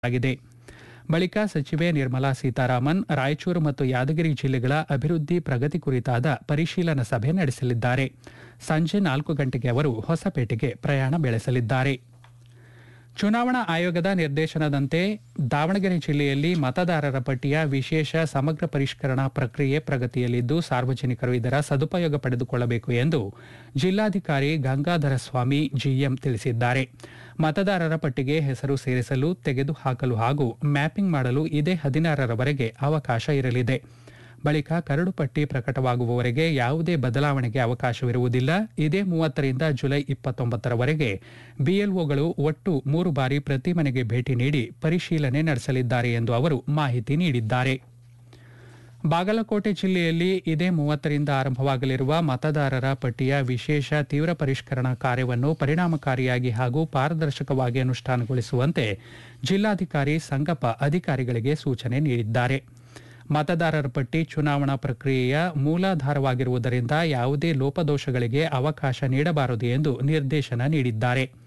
ಆಗಿದೆ ಬಳಿಕ ಸಚಿವೆ ನಿರ್ಮಲಾ ಸೀತಾರಾಮನ್ ರಾಯಚೂರು ಮತ್ತು ಯಾದಗಿರಿ ಜಿಲ್ಲೆಗಳ ಅಭಿವೃದ್ಧಿ ಪ್ರಗತಿ ಕುರಿತಾದ ಪರಿಶೀಲನಾ ಸಭೆ ನಡೆಸಲಿದ್ದಾರೆ ಸಂಜೆ ನಾಲ್ಕು ಗಂಟೆಗೆ ಅವರು ಹೊಸಪೇಟೆಗೆ ಪ್ರಯಾಣ ಬೆಳೆಸಲಿದ್ದಾರೆ ಚುನಾವಣಾ ಆಯೋಗದ ನಿರ್ದೇಶನದಂತೆ ದಾವಣಗೆರೆ ಜಿಲ್ಲೆಯಲ್ಲಿ ಮತದಾರರ ಪಟ್ಟಿಯ ವಿಶೇಷ ಸಮಗ್ರ ಪರಿಷ್ಕರಣಾ ಪ್ರಕ್ರಿಯೆ ಪ್ರಗತಿಯಲ್ಲಿದ್ದು ಸಾರ್ವಜನಿಕರು ಇದರ ಸದುಪಯೋಗ ಪಡೆದುಕೊಳ್ಳಬೇಕು ಎಂದು ಜಿಲ್ಲಾಧಿಕಾರಿ ಗಂಗಾಧರ ಸ್ವಾಮಿ ಜಿಎಂ ತಿಳಿಸಿದ್ದಾರೆ ಮತದಾರರ ಪಟ್ಟಿಗೆ ಹೆಸರು ಸೇರಿಸಲು ತೆಗೆದುಹಾಕಲು ಹಾಗೂ ಮ್ಯಾಪಿಂಗ್ ಮಾಡಲು ಇದೇ ಹದಿನಾರರವರೆಗೆ ಅವಕಾಶ ಇರಲಿದೆ ಬಳಿಕ ಕರಡು ಪಟ್ಟಿ ಪ್ರಕಟವಾಗುವವರೆಗೆ ಯಾವುದೇ ಬದಲಾವಣೆಗೆ ಅವಕಾಶವಿರುವುದಿಲ್ಲ ಇದೇ ಮೂವತ್ತರಿಂದ ಜುಲೈ ಇಪ್ಪತ್ತೊಂಬತ್ತರವರೆಗೆ ಬಿಎಲ್ಒಗಳು ಒಟ್ಟು ಮೂರು ಬಾರಿ ಪ್ರತಿ ಮನೆಗೆ ಭೇಟಿ ನೀಡಿ ಪರಿಶೀಲನೆ ನಡೆಸಲಿದ್ದಾರೆ ಎಂದು ಅವರು ಮಾಹಿತಿ ನೀಡಿದ್ದಾರೆ ಬಾಗಲಕೋಟೆ ಜಿಲ್ಲೆಯಲ್ಲಿ ಇದೇ ಮೂವತ್ತರಿಂದ ಆರಂಭವಾಗಲಿರುವ ಮತದಾರರ ಪಟ್ಟಿಯ ವಿಶೇಷ ತೀವ್ರ ಪರಿಷ್ಕರಣಾ ಕಾರ್ಯವನ್ನು ಪರಿಣಾಮಕಾರಿಯಾಗಿ ಹಾಗೂ ಪಾರದರ್ಶಕವಾಗಿ ಅನುಷ್ಠಾನಗೊಳಿಸುವಂತೆ ಜಿಲ್ಲಾಧಿಕಾರಿ ಸಂಗಪ್ಪ ಅಧಿಕಾರಿಗಳಿಗೆ ಸೂಚನೆ ನೀಡಿದ್ದಾರೆ ಮತದಾರರ ಪಟ್ಟಿ ಚುನಾವಣಾ ಪ್ರಕ್ರಿಯೆಯ ಮೂಲಾಧಾರವಾಗಿರುವುದರಿಂದ ಯಾವುದೇ ಲೋಪದೋಷಗಳಿಗೆ ಅವಕಾಶ ನೀಡಬಾರದು ಎಂದು ನಿರ್ದೇಶನ ನೀಡಿದ್ದಾರೆ